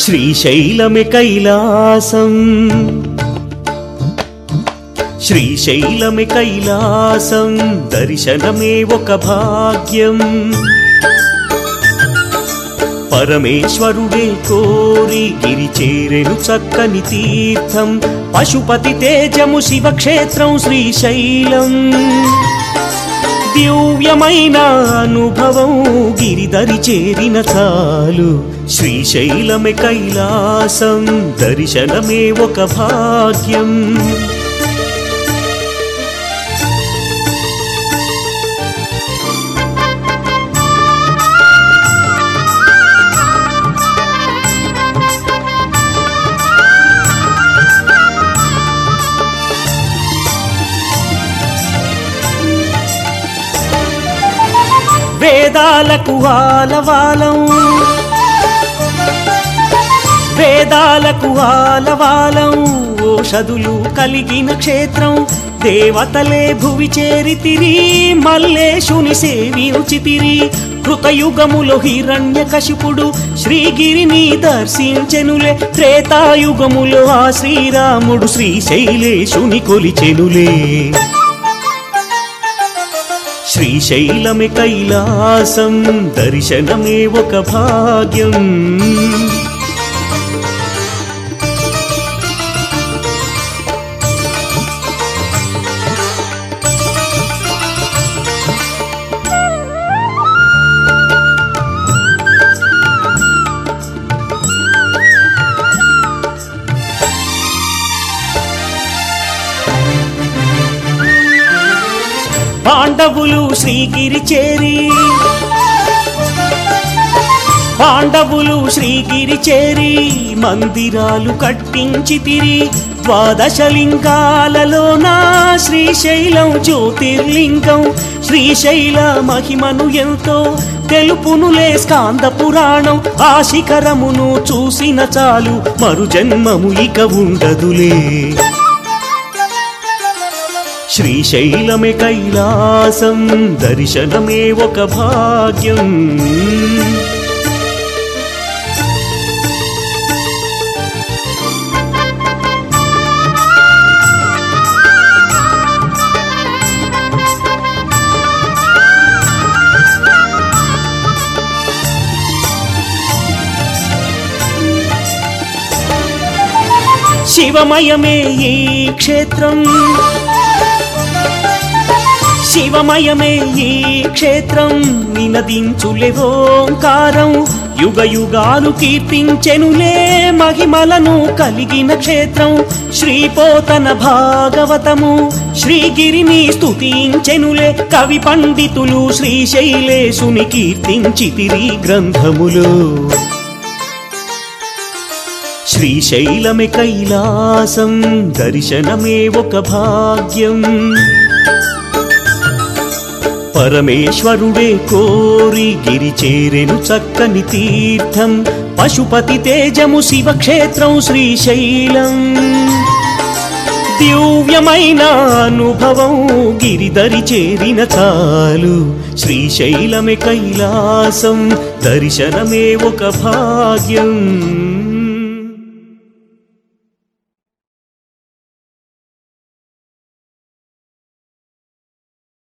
శ్రీశైలమే కైలాసం శ్రీశైలమే కైలాసం దర్శనమే ఒక భాగ్యం పరమేశ్వరుడే కోరి గిరి చేరెను చక్కని తీర్థం పశుపతి తేజము శివక్షేత్రం శ్రీశైలం దివ్యమైన అనుభవం గిరిదరి చేరిన చాలు శ్రీశైలమే కైలాసం దర్శనమే ఒక భాగ్యం వేదాలకు ఆలవాలం వేదాలకు ఆలవాలం ఓషధులు కలిగిన క్షేత్రం దేవతలే భువి చేరితిరి మల్లేశుని సేవించితిరి కృతయుగములో హిరణ్య కశిపుడు శ్రీగిరిని దర్శించెనులే త్రేతాయుగములో ఆ శ్రీరాముడు శ్రీశైలేశుని కొలిచెనులే శ్రీశైలమే కైలాసం దర్శనమే ఒక భాగ్యం పాండవులు శ్రీగిరి చేరి పాండవులు శ్రీగిరి చేరి మందిరాలు కట్టించితిరి ద్వాదశ లింగాలలో నా శ్రీశైలం జ్యోతిర్లింగం శ్రీశైల మహిమను ఎంతో తెలుపునులే స్కాంద పురాణం ఆ శిఖరమును చూసిన చాలు మరు జన్మము ఇక ఉండదులే శ్రీశైలమే కైలాసం దర్శనమే ఒక భాగ్యం శివమయమే ఈ క్షేత్రం శివమయమే ఈ క్షేత్రం నినదించులే ఓంకారం యుగ యుగాలు కీర్తించెనులే మహిమలను కలిగిన క్షేత్రం శ్రీపోతన భాగవతము శ్రీగిరిని స్తుతించెనులే కవి పండితులు శ్రీశైలేశుని కీర్తించితిరి గ్రంథములు శ్రీశైలమే కైలాసం దర్శనమే ఒక భాగ్యం పరమేశ్వరుడే కోరి గిరి చేరెను చక్కని తీర్థం పశుపతి తేజము శివక్షేత్రం శ్రీశైలం దివ్యమైన అనుభవం గిరిదరి చేరిన చాలు శ్రీశైలమే కైలాసం దర్శనమే ఒక భాగ్యం